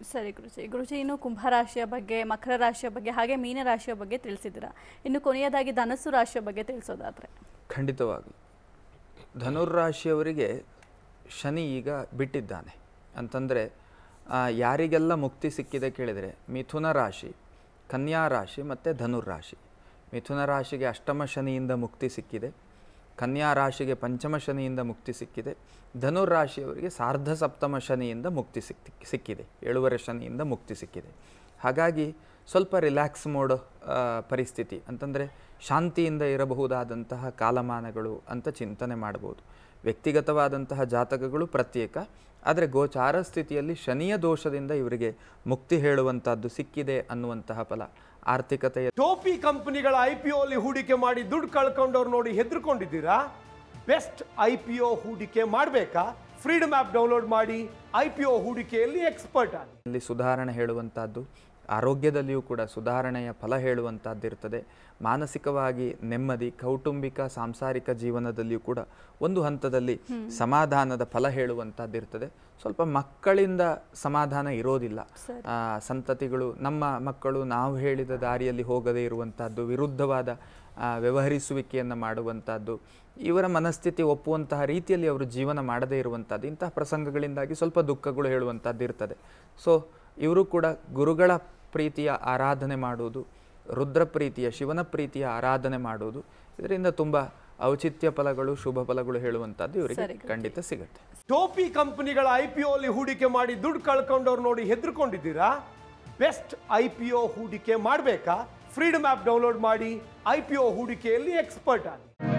ಸರಿ ಗುರುಜಿ ಗುರುಜಿ ಇನ್ನು ಕುಂಭರಾಶಿಯ ಬಗ್ಗೆ ಮಕರ ರಾಶಿಯ ಬಗ್ಗೆ ಹಾಗೆ ಮೀನರಾಶಿಯ ಬಗ್ಗೆ ತಿಳಿಸಿದ್ದೀರಾ ಇನ್ನು ಕೊನೆಯದಾಗಿ ಧನಸ್ಸು ರಾಶಿಯ ಬಗ್ಗೆ ತಿಳಿಸೋದಾದ್ರೆ ಖಂಡಿತವಾಗಿ ಧನುರ್ರಾಶಿಯವರಿಗೆ ಶನಿ ಈಗ ಬಿಟ್ಟಿದ್ದಾನೆ ಅಂತಂದರೆ ಯಾರಿಗೆಲ್ಲ ಮುಕ್ತಿ ಸಿಕ್ಕಿದೆ ಕೇಳಿದರೆ ಮಿಥುನ ರಾಶಿ ಕನ್ಯಾ ರಾಶಿ ಮತ್ತು ಧನುರ್ರಾಶಿ ಮಿಥುನ ರಾಶಿಗೆ ಅಷ್ಟಮ ಶನಿಯಿಂದ ಮುಕ್ತಿ ಸಿಕ್ಕಿದೆ ಕನ್ಯಾ ರಾಶಿಗೆ ಪಂಚಮ ಶನಿಯಿಂದ ಮುಕ್ತಿ ಸಿಕ್ಕಿದೆ ಧನುರ್ರಾಶಿಯವರಿಗೆ ಸಾರ್ಧ ಸಪ್ತಮ ಶನಿಯಿಂದ ಮುಕ್ತಿ ಸಿಕ್ಕಿ ಸಿಕ್ಕಿದೆ ಏಳುವರೆ ಶನಿಯಿಂದ ಮುಕ್ತಿ ಸಿಕ್ಕಿದೆ ಹಾಗಾಗಿ ಸ್ವಲ್ಪ ರಿಲ್ಯಾಕ್ಸ್ ಮೋಡ್ ಆ, ಪರಿಸ್ಥಿತಿ ಅಂತಂದರೆ ಶಾಂತಿಯಿಂದ ಇರಬಹುದಾದಂತಹ ಕಾಲಮಾನಗಳು ಅಂತ ಚಿಂತನೆ ಮಾಡ್ಬೋದು ವ್ಯಕ್ತಿಗತವಾದಂತಹ ಜಾತಕಗಳು ಪ್ರತ್ಯೇಕ ಆದರೆ ಗೋಚಾರ ಸ್ಥಿತಿಯಲ್ಲಿ ಶನಿಯ ದೋಷದಿಂದ ಇವರಿಗೆ ಮುಕ್ತಿ ಹೇಳುವಂಥದ್ದು ಸಿಕ್ಕಿದೆ ಅನ್ನುವಂತಹ ಫಲ ಆರ್ಥಿಕತೆಯ ಟೋಪಿ ಕಂಪನಿಗಳ ಐ ಪಿ ಅಲ್ಲಿ ಹೂಡಿಕೆ ಮಾಡಿ ದುಡ್ಡು ಕಳ್ಕೊಂಡವ್ರು ನೋಡಿ ಹೆದರ್ಕೊಂಡಿದ್ದೀರಾ ಬೆಸ್ಟ್ ಐ ಪಿ ಒ ಹೂಡಿಕೆ ಮಾಡಬೇಕಾ ಫ್ರೀಡಮ್ ಆ್ಯಪ್ ಡೌನ್ಲೋಡ್ ಮಾಡಿ ಐ ಪಿ ಒ ಹೂಡಿಕೆಯಲ್ಲಿ ಎಕ್ಸ್ಪರ್ಟ್ ಆಗಿ ಅಲ್ಲಿ ಸುಧಾರಣೆ ಹೇಳುವಂಥದ್ದು ಆರೋಗ್ಯದಲ್ಲಿಯೂ ಕೂಡ ಸುಧಾರಣೆಯ ಫಲ ಹೇಳುವಂಥದ್ದಿರ್ತದೆ ಮಾನಸಿಕವಾಗಿ ನೆಮ್ಮದಿ ಕೌಟುಂಬಿಕ ಸಾಂಸಾರಿಕ ಜೀವನದಲ್ಲಿಯೂ ಕೂಡ ಒಂದು ಹಂತದಲ್ಲಿ ಸಮಾಧಾನದ ಫಲ ಹೇಳುವಂಥದ್ದಿರ್ತದೆ ಸ್ವಲ್ಪ ಮಕ್ಕಳಿಂದ ಸಮಾಧಾನ ಇರೋದಿಲ್ಲ ಆ, ಸಂತತಿಗಳು ನಮ್ಮ ಮಕ್ಕಳು ನಾವು ಹೇಳಿದ ದಾರಿಯಲ್ಲಿ ಹೋಗದೇ ಇರುವಂಥದ್ದು ವಿರುದ್ಧವಾದ ಆ, ವ್ಯವಹರಿಸುವಿಕೆಯನ್ನು ಮಾಡುವಂಥದ್ದು ಇವರ ಮನಸ್ಥಿತಿ ಒಪ್ಪುವಂತಹ ರೀತಿಯಲ್ಲಿ ಅವರು ಜೀವನ ಮಾಡದೇ ಇರುವಂಥದ್ದು ಇಂತಹ ಪ್ರಸಂಗಗಳಿಂದಾಗಿ ಸ್ವಲ್ಪ ದುಃಖಗಳು ಹೇಳುವಂಥದ್ದು ಇರ್ತದೆ ಸೊ ಇವರು ಕೂಡ ಗುರುಗಳ ಪ್ರೀತಿಯ ಆರಾಧನೆ ಮಾಡುವುದು ರುದ್ರ ಪ್ರೀತಿಯ ಶಿವನ ಪ್ರೀತಿಯ ಆರಾಧನೆ ಮಾಡುವುದು ಇದರಿಂದ ತುಂಬ ಔಚಿತ್ಯ ಫಲಗಳು ಶುಭ ಫಲಗಳು ಹೇಳುವಂಥದ್ದು ಇವರಿಗೆ ಸರಿ, ಖಂಡಿತ ಸಿಗುತ್ತೆ ಟೋಪಿ ಕಂಪನಿಗಳ ಐ ಪಿ ಅಲ್ಲಿ ಹೂಡಿಕೆ ಮಾಡಿ ದುಡ್ಡು ಕಳ್ಕೊಂಡವ್ರು ನೋಡಿ ಹೆದರ್ಕೊಂಡಿದ್ದೀರಾ ಬೆಸ್ಟ್ ಐ ಪಿ ಒ ಹೂಡಿಕೆ ಮಾಡಬೇಕಾ ಫ್ರೀಡಮ್ ಆ್ಯಪ್ ಡೌನ್ಲೋಡ್ ಮಾಡಿ ಐ ಪಿ ಒ ಹೂಡಿಕೆಯಲ್ಲಿ ಎಕ್ಸ್ಪರ್ಟ್ ಆಗಿ